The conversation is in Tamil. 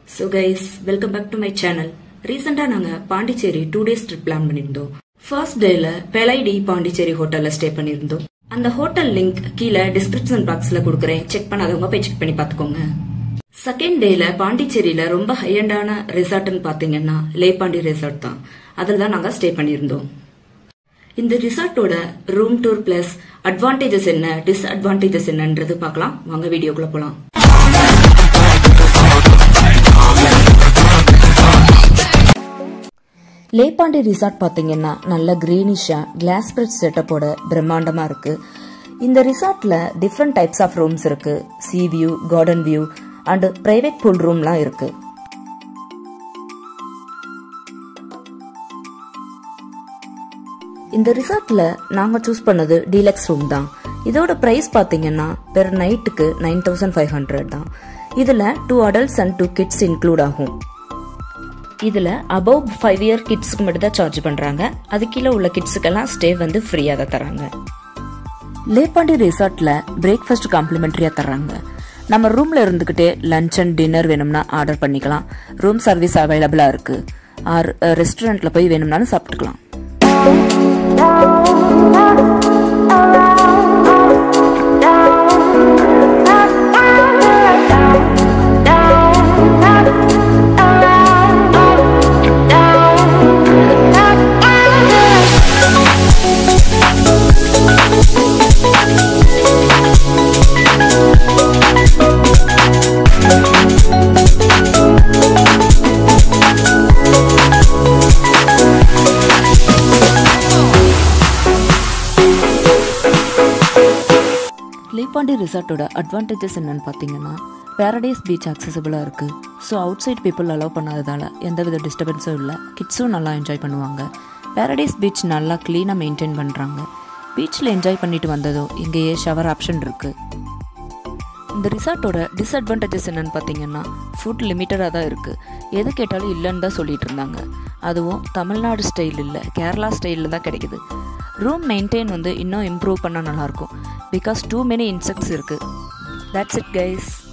so guys welcome back to my channel ரீசெண்டாக நாங்கள் Pondicherry two days trip plan பண்ணியிருந்தோம் ஃபர்ஸ்ட் டேல பெலைடி பாண்டிச்சேரி ஹோட்டலில் ஸ்டே பண்ணியிருந்தோம் அந்த ஹோட்டல் லிங்க் கீழே டிஸ்கிரிப்ஷன் பாக்ஸில் கொடுக்குறேன் செக் பண்ணாதவங்க போய் செக் பண்ணி பார்த்துக்கோங்க செகண்ட் டேல பாண்டிச்சேரியில ரொம்ப ஹையண்டான ரிசார்ட்னு பார்த்தீங்கன்னா லேபாண்டி ரிசார்ட் தான் அதில் தான் நாங்கள் ஸ்டே பண்ணியிருந்தோம் இந்த ரிசார்ட்டோட ரூம் டூர் பிளஸ் அட்வான்டேஜஸ் என்ன டிஸ்அட்வான்டேஜஸ் என்னன்றது பார்க்கலாம் வாங்க வீடியோக்குள்ள போலாம் லேபாண்டி ரிசார்ட் பார்த்தீங்கன்னா நல்ல கிரீனிஷா கிளாஸ் பிரிட்ஜ் செட்டப்போட பிரம்மாண்டமா இருக்கு இந்த ரிசார்ட்ல டிஃப்ரெண்ட் டைப்ஸ் ஆஃப் ரூம்ஸ் இருக்கு sea view garden view and private pool ரூம்லாம் இருக்கு இந்த ரிசார்ட்ல நாங்க சூஸ் பண்ணது டீலக்ஸ் ரூம் தான் இதோட பிரைஸ் பாத்தீங்கன்னா பெர் நைட்டுக்கு நைன் தௌசண்ட் ஃபைவ் ஹண்ட்ரட் தான் இதுல two adults and two kids include ஆகும் இதுல அபவ் ஃபைவ் இயர் கிட்ஸ்க்கு மட்டும் தான் சார்ஜ் பண்றாங்க அது கீழே உள்ள கிட்ஸுக்கெல்லாம் ஸ்டே வந்து ஃப்ரீயா தான் தராங்க லேபாண்டி ரிசார்ட்ல பிரேக்ஃபாஸ்ட் காம்ப்ளிமெண்டரியா தர்றாங்க நம்ம ரூம்ல இருந்துகிட்டே லஞ்ச் அண்ட் டின்னர் வேணும்னா ஆர்டர் பண்ணிக்கலாம் ரூம் சர்வீஸ் அவைலபிளா இருக்கு ஆர் ரெஸ்டாரண்ட்ல போய் வேணும்னாலும் சாப்பிட்டுக்கலாம் லேபாண்டி ரிசார்ட்டோட அட்வான்டேஜஸ் என்னன்னு பார்த்தீங்கன்னா பேரடைஸ் பீச் அக்சசபிளாக இருக்குது so outside people allow பண்ணாததால் எந்தவித டிஸ்டர்பன்ஸும் இல்லை கிட்ஸும் நல்லா என்ஜாய் பண்ணுவாங்க பேரடைஸ் பீச் நல்லா க்ளீனாக மெயின்டைன் பண்ணுறாங்க பீச்சில் என்ஜாய் பண்ணிட்டு வந்ததோ இங்கேயே ஷவர் ஆப்ஷன் இருக்குது இந்த ரிசார்ட்டோட டிஸ்அட்வான்டேஜஸ் என்னன்னு பார்த்தீங்கன்னா ஃபுட் லிமிட்டடாக தான் இருக்குது எது கேட்டாலும் இல்லைன்னு தான் சொல்லிட்டு இருந்தாங்க அதுவும் தமிழ்நாடு ஸ்டைல் இல்லை கேரளா ஸ்டைலில் தான் கிடைக்குது ரூம் மெயின்டைன் வந்து இன்னும் இம்ப்ரூவ் பண்ணால் நல்லாயிருக்கும் பிகாஸ் டூ மெனி இன்செக்ட்ஸ் இருக்குது தட்ஸ் இட் கைஸ்